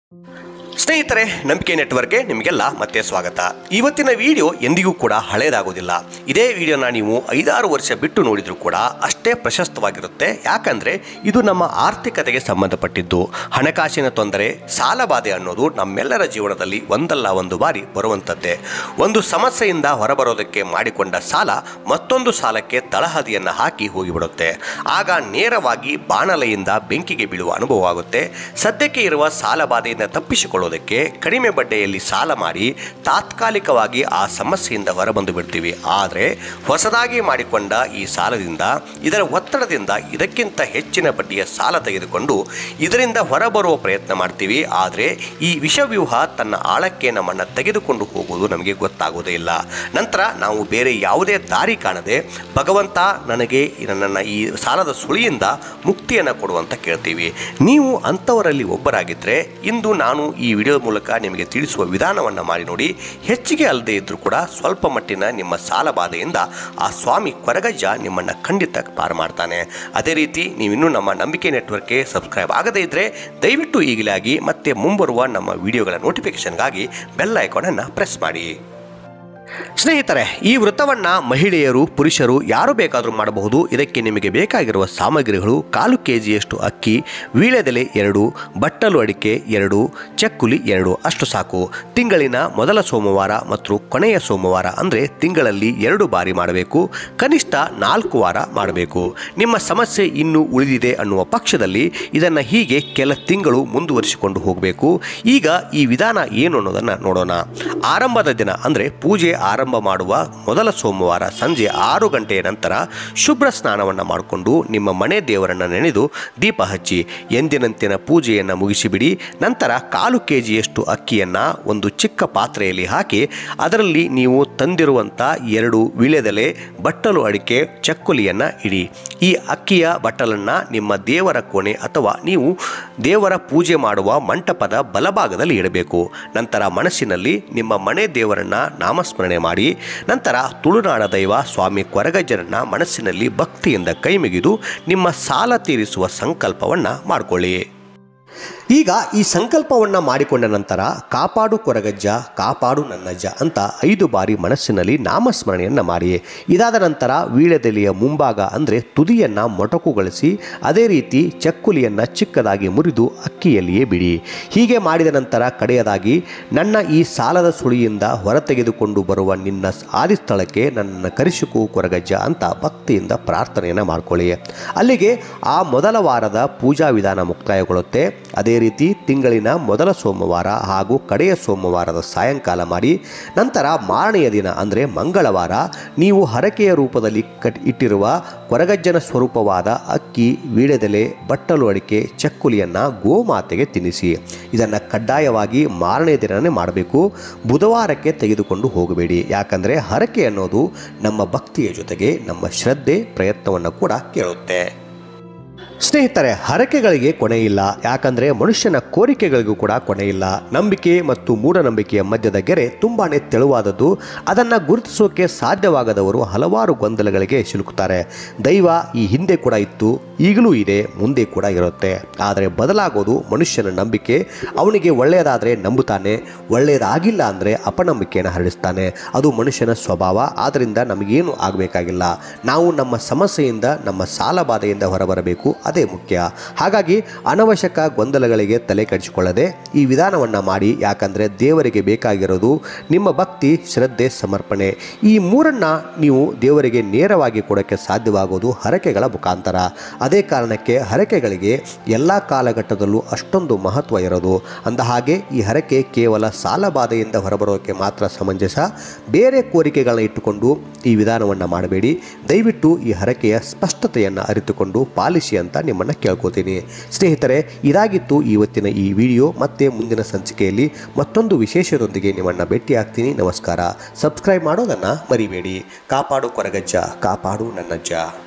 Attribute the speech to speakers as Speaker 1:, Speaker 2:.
Speaker 1: ಸ್ನೇಹಿತರೆ ನಂಬಿಕೆ ನೆಟ್ವರ್ಕ್ಗೆ ನಿಮಗೆಲ್ಲ ಮತ್ತೆ ಸ್ವಾಗತ ಇವತ್ತಿನ ವಿಡಿಯೋ ಎಂದಿಗೂ ಕೂಡ ಹಳೇದಾಗೋದಿಲ್ಲ ಇದೇ ವಿಡಿಯೋನ ನೀವು ಐದಾರು ವರ್ಷ ಬಿಟ್ಟು ನೋಡಿದರೂ ಕೂಡ ಅಷ್ಟೇ ಪ್ರಶಸ್ತವಾಗಿರುತ್ತೆ ಯಾಕಂದ್ರೆ ಇದು ನಮ್ಮ ಆರ್ಥಿಕತೆಗೆ ಸಂಬಂಧಪಟ್ಟಿದ್ದು ಹಣಕಾಸಿನ ತೊಂದರೆ ಸಾಲಬಾಧೆ ಅನ್ನೋದು ನಮ್ಮೆಲ್ಲರ ಜೀವನದಲ್ಲಿ ಒಂದಲ್ಲ ಒಂದು ಬಾರಿ ಬರುವಂಥದ್ದೇ ಒಂದು ಸಮಸ್ಯೆಯಿಂದ ಹೊರಬರೋದಕ್ಕೆ ಮಾಡಿಕೊಂಡ ಸಾಲ ಮತ್ತೊಂದು ಸಾಲಕ್ಕೆ ತಳಹದಿಯನ್ನು ಹಾಕಿ ಹೋಗಿಬಿಡುತ್ತೆ ಆಗ ನೇರವಾಗಿ ಬಾಣಲೆಯಿಂದ ಬೆಂಕಿಗೆ ಬೀಳುವ ಅನುಭವ ಆಗುತ್ತೆ ಸದ್ಯಕ್ಕೆ ಇರುವ ಸಾಲಬಾಧೆಯಿಂದ ತಪ್ಪಿಸಿಕೊಳ್ಳೋದಕ್ಕೆ ಕಡಿಮೆ ಬಡ್ಡಿಯಲ್ಲಿ ಸಾಲ ಮಾಡಿ ತಾತ್ಕಾಲಿಕವಾಗಿ ಆ ಸಮಸ್ಯೆಯಿಂದ ಹೊರಬಂದು ಬಿಡ್ತೀವಿ ಆದರೆ ಹೊಸದಾಗಿ ಮಾಡಿಕೊಂಡ ಈ ಸಾಲದಿಂದ ಇದರ ಒತ್ತಡದಿಂದ ಇದಕ್ಕಿಂತ ಹೆಚ್ಚಿನ ಬಡ್ಡಿಯ ಸಾಲ ತೆಗೆದುಕೊಂಡು ಇದರಿಂದ ಹೊರಬರುವ ಪ್ರಯತ್ನ ಮಾಡ್ತೀವಿ ಆದರೆ ಈ ವಿಷವ್ಯೂಹ ತನ್ನ ಆಳಕ್ಕೆ ನಮ್ಮನ್ನು ತೆಗೆದುಕೊಂಡು ಹೋಗುವುದು ನಮಗೆ ಗೊತ್ತಾಗೋದೇ ಇಲ್ಲ ನಂತರ ನಾವು ಬೇರೆ ಯಾವುದೇ ದಾರಿ ಕಾಣದೆ ಭಗವಂತ ನನಗೆ ನನ್ನನ್ನು ಈ ಸಾಲದ ಸುಳಿಯಿಂದ ಮುಕ್ತಿಯನ್ನು ಕೊಡುವಂತ ಕೇಳ್ತೀವಿ ನೀವು ಅಂಥವರಲ್ಲಿ ಒಬ್ಬರಾಗಿದ್ದರೆ ಇಂದು ನಾನು ಈ ವಿಡಿಯೋ ಮೂಲಕ ನಿಮಗೆ ತಿಳಿಸುವ ವಿಧಾನವನ್ನು ಮಾಡಿ ನೋಡಿ ಹೆಚ್ಚಿಗೆ ಅಲ್ಲದೆ ಇದ್ದರೂ ಕೂಡ ಸ್ವಲ್ಪ ಮಟ್ಟಿನ ನಿಮ್ಮ ಸಾಲ ಬಾಧೆಯಿಂದ ಆ ಸ್ವಾಮಿ ಕೊರಗಜ್ಜ ನಿಮ್ಮನ್ನು ಖಂಡಿತ ಪಾರು ಮಾಡ್ತಾನೆ ಅದೇ ರೀತಿ ನೀವಿನ್ನೂ ನಮ್ಮ ನಂಬಿಕೆ ನೆಟ್ವರ್ಕ್ಗೆ ಸಬ್ಸ್ಕ್ರೈಬ್ ಆಗದೇ ಇದ್ದರೆ ದಯವಿಟ್ಟು ಈಗಲೇ ಆಗಿ ಮತ್ತೆ ಮುಂಬರುವ ನಮ್ಮ ವಿಡಿಯೋಗಳ ನೋಟಿಫಿಕೇಷನ್ಗಾಗಿ ಬೆಲ್ ಐಕಾನನ್ನು ಪ್ರೆಸ್ ಮಾಡಿ ಸ್ನೇಹಿತರೆ ಈ ವೃತ್ತವನ್ನು ಮಹಿಳೆಯರು ಪುರುಷರು ಯಾರು ಬೇಕಾದರೂ ಮಾಡಬಹುದು ಇದಕ್ಕೆ ನಿಮಗೆ ಬೇಕಾಗಿರುವ ಸಾಮಗ್ರಿಗಳು ಕಾಲು ಕೆ ಜಿಯಷ್ಟು ಅಕ್ಕಿ ವೀಳ್ಯದೆಲೆ ಎರಡು ಬಟ್ಟಲು ಅಡಿಕೆ ಎರಡು ಚಕ್ಕುಲಿ ಎರಡು ಅಷ್ಟು ಸಾಕು ತಿಂಗಳಿನ ಮೊದಲ ಸೋಮವಾರ ಮತ್ತು ಕೊನೆಯ ಸೋಮವಾರ ಅಂದರೆ ತಿಂಗಳಲ್ಲಿ ಎರಡು ಬಾರಿ ಮಾಡಬೇಕು ಕನಿಷ್ಠ ನಾಲ್ಕು ವಾರ ಮಾಡಬೇಕು ನಿಮ್ಮ ಸಮಸ್ಯೆ ಇನ್ನೂ ಉಳಿದಿದೆ ಅನ್ನುವ ಪಕ್ಷದಲ್ಲಿ ಇದನ್ನು ಹೀಗೆ ಕೆಲ ತಿಂಗಳು ಮುಂದುವರಿಸಿಕೊಂಡು ಹೋಗಬೇಕು ಈಗ ಈ ವಿಧಾನ ಏನು ಅನ್ನೋದನ್ನು ನೋಡೋಣ ಆರಂಭದ ದಿನ ಅಂದರೆ ಪೂಜೆ ಆರಂಭ ಮಾಡುವ ಮೊದಲ ಸೋಮವಾರ ಸಂಜೆ ಆರು ಗಂಟೆಯ ನಂತರ ಶುಭ್ರ ಸ್ನಾನವನ್ನು ಮಾಡಿಕೊಂಡು ನಿಮ್ಮ ಮನೆ ದೇವರನ್ನು ನೆನೆದು ದೀಪ ಹಚ್ಚಿ ಎಂದಿನಂತಿನ ಪೂಜೆಯನ್ನು ಮುಗಿಸಿಬಿಡಿ ನಂತರ ಕಾಲು ಕೆ ಜಿಯಷ್ಟು ಅಕ್ಕಿಯನ್ನು ಒಂದು ಚಿಕ್ಕ ಪಾತ್ರೆಯಲ್ಲಿ ಹಾಕಿ ಅದರಲ್ಲಿ ನೀವು ತಂದಿರುವಂಥ ಎರಡು ವಿಳೆದೆಲೆ ಬಟ್ಟಲು ಅಡಿಕೆ ಚಕ್ಕುಲಿಯನ್ನು ಇಡಿ ಈ ಅಕ್ಕಿಯ ಬಟ್ಟಲನ್ನು ನಿಮ್ಮ ದೇವರ ಕೋಣೆ ಅಥವಾ ನೀವು ದೇವರ ಪೂಜೆ ಮಾಡುವ ಮಂಟಪದ ಬಲಭಾಗದಲ್ಲಿ ಇಡಬೇಕು ನಂತರ ಮನಸ್ಸಿನಲ್ಲಿ ನಿಮ್ಮ ಮನೆ ದೇವರನ್ನ ನಾಮಸ್ಮರಣೆ ಮಾಡಿ ನಂತರ ತುಳುನಾಡ ದೈವ ಸ್ವಾಮಿ ಕೊರಗಜ್ಜರನ್ನ ಮನಸ್ಸಿನಲ್ಲಿ ಭಕ್ತಿಯಿಂದ ಕೈಮುಗಿದು ನಿಮ್ಮ ಸಾಲ ತೀರಿಸುವ ಸಂಕಲ್ಪವನ್ನು ಮಾಡಿಕೊಳ್ಳಿ ಈಗ ಈ ಸಂಕಲ್ಪವನ್ನು ಮಾಡಿಕೊಂಡ ನಂತರ ಕಾಪಾಡು ಕೊರಗಜ್ಜ ಕಾಪಾಡು ನನ್ನಜ್ಜ ಅಂತ ಐದು ಬಾರಿ ಮನಸ್ಸಿನಲ್ಲಿ ನಾಮಸ್ಮರಣೆಯನ್ನು ಮಾಡಿ ಇದಾದ ನಂತರ ವೀಳ್ಯದೆಲೆಯ ಮುಂಭಾಗ ಅಂದರೆ ತುದಿಯನ್ನು ಮೊಟಕುಗೊಳಿಸಿ ಅದೇ ರೀತಿ ಚಕ್ಕುಲಿಯನ್ನು ಚಿಕ್ಕದಾಗಿ ಮುರಿದು ಅಕ್ಕಿಯಲ್ಲಿಯೇ ಬಿಡಿ ಹೀಗೆ ಮಾಡಿದ ನಂತರ ಕಡೆಯದಾಗಿ ನನ್ನ ಈ ಸಾಲದ ಸುಳಿಯಿಂದ ಹೊರತೆಗೆದುಕೊಂಡು ಬರುವ ನಿನ್ನ ಆದಿಸ್ಥಳಕ್ಕೆ ನನ್ನನ್ನು ಕರೆಸಿಕೂ ಕೊರಗಜ್ಜ ಅಂತ ಭಕ್ತಿಯಿಂದ ಪ್ರಾರ್ಥನೆಯನ್ನು ಮಾಡ್ಕೊಳ್ಳಿ ಅಲ್ಲಿಗೆ ಆ ಮೊದಲ ವಾರದ ಪೂಜಾ ವಿಧಾನ ಮುಕ್ತಾಯಗೊಳ್ಳುತ್ತೆ ಅದೇ ರೀತಿ ತಿಂಗಳಿನ ಮೊದಲ ಸೋಮವಾರ ಹಾಗೂ ಕಡೆಯ ಸೋಮವಾರದ ಸಾಯಂಕಾಲ ಮಾಡಿ ನಂತರ ಮಾರನೆಯ ದಿನ ಅಂದರೆ ಮಂಗಳವಾರ ನೀವು ಹರಕೆಯ ರೂಪದಲ್ಲಿ ಕಟ್ ಇಟ್ಟಿರುವ ಕೊರಗಜ್ಜನ ಸ್ವರೂಪವಾದ ಅಕ್ಕಿ ವೀಳ್ಯದೆಲೆ ಬಟ್ಟಲು ಅಡಿಕೆ ಚಕ್ಕುಲಿಯನ್ನು ಗೋಮಾತೆಗೆ ತಿನ್ನಿಸಿ ಇದನ್ನು ಕಡ್ಡಾಯವಾಗಿ ಮಾರನೇ ದಿನವೇ ಮಾಡಬೇಕು ಬುಧವಾರಕ್ಕೆ ತೆಗೆದುಕೊಂಡು ಹೋಗಬೇಡಿ ಯಾಕಂದರೆ ಹರಕೆ ಅನ್ನೋದು ನಮ್ಮ ಭಕ್ತಿಯ ಜೊತೆಗೆ ನಮ್ಮ ಶ್ರದ್ಧೆ ಪ್ರಯತ್ನವನ್ನು ಕೂಡ ಕೇಳುತ್ತೆ ಸ್ನೇಹಿತರೆ ಹರಕೆಗಳಿಗೆ ಕೊನೆ ಇಲ್ಲ ಯಾಕಂದರೆ ಮನುಷ್ಯನ ಕೋರಿಕೆಗಳಿಗೂ ಕೂಡ ಕೊನೆ ಇಲ್ಲ ನಂಬಿಕೆ ಮತ್ತು ಮೂಢನಂಬಿಕೆಯ ಮಧ್ಯದ ಗೆರೆ ತುಂಬಾನೇ ತೆಳುವಾದದ್ದು ಅದನ್ನು ಗುರುತಿಸೋಕೆ ಸಾಧ್ಯವಾಗದವರು ಹಲವಾರು ಗೊಂದಲಗಳಿಗೆ ಸಿಲುಕುತ್ತಾರೆ ದೈವ ಈ ಹಿಂದೆ ಕೂಡ ಇತ್ತು ಈಗಲೂ ಇದೆ ಮುಂದೆ ಕೂಡ ಇರುತ್ತೆ ಆದರೆ ಬದಲಾಗೋದು ಮನುಷ್ಯನ ನಂಬಿಕೆ ಅವನಿಗೆ ಒಳ್ಳೆಯದಾದರೆ ನಂಬುತ್ತಾನೆ ಒಳ್ಳೆಯದಾಗಿಲ್ಲ ಅಂದರೆ ಅಪನಂಬಿಕೆಯನ್ನು ಹರಡಿಸ್ತಾನೆ ಅದು ಮನುಷ್ಯನ ಸ್ವಭಾವ ಆದ್ದರಿಂದ ನಮಗೇನು ಆಗಬೇಕಾಗಿಲ್ಲ ನಾವು ನಮ್ಮ ಸಮಸ್ಯೆಯಿಂದ ನಮ್ಮ ಸಾಲ ಬಾಧೆಯಿಂದ ಹೊರಬರಬೇಕು ಅದೇ ಮುಖ್ಯ ಹಾಗಾಗಿ ಅನವಶ್ಯಕ ಗೊಂದಲಗಳಿಗೆ ತಲೆ ಕೆಡಿಸಿಕೊಳ್ಳದೆ ಈ ವಿಧಾನವನ್ನು ಮಾಡಿ ಯಾಕಂದರೆ ದೇವರಿಗೆ ಬೇಕಾಗಿರೋದು ನಿಮ್ಮ ಭಕ್ತಿ ಶ್ರದ್ಧೆ ಸಮರ್ಪಣೆ ಈ ಮೂರನ್ನು ನೀವು ದೇವರಿಗೆ ನೇರವಾಗಿ ಕೊಡೋಕ್ಕೆ ಸಾಧ್ಯವಾಗೋದು ಹರಕೆಗಳ ಮುಖಾಂತರ ಅದೇ ಕಾರಣಕ್ಕೆ ಹರಕೆಗಳಿಗೆ ಎಲ್ಲ ಕಾಲಘಟ್ಟದಲ್ಲೂ ಅಷ್ಟೊಂದು ಮಹತ್ವ ಇರೋದು ಅಂದ ಹಾಗೆ ಈ ಹರಕೆ ಕೇವಲ ಸಾಲ ಬಾಧೆಯಿಂದ ಹೊರಬರೋಕ್ಕೆ ಮಾತ್ರ ಸಮಂಜಸ ಬೇರೆ ಕೋರಿಕೆಗಳನ್ನ ಇಟ್ಟುಕೊಂಡು ಈ ವಿಧಾನವನ್ನು ಮಾಡಬೇಡಿ ದಯವಿಟ್ಟು ಈ ಹರಕೆಯ ಸ್ಪಷ್ಟತೆಯನ್ನು ಅರಿತುಕೊಂಡು ಪಾಲಿಸಿ ಅಂತ ನಿಮ್ಮನ್ನು ಕೇಳ್ಕೊತೀನಿ ಸ್ನೇಹಿತರೆ ಇದಾಗಿತ್ತು ಇವತ್ತಿನ ಈ ವಿಡಿಯೋ ಮತ್ತೆ ಮುಂದಿನ ಸಂಚಿಕೆಯಲ್ಲಿ ಮತ್ತೊಂದು ವಿಶೇಷದೊಂದಿಗೆ ನಿಮ್ಮನ್ನು ಭೇಟಿ ಆಗ್ತೀನಿ ನಮಸ್ಕಾರ ಸಬ್ಸ್ಕ್ರೈಬ್ ಮಾಡೋದನ್ನು ಮರಿಬೇಡಿ ಕಾಪಾಡು ಕೊರಗಜ್ಜ ಕಾಪಾಡು ನನ್ನಜ್ಜ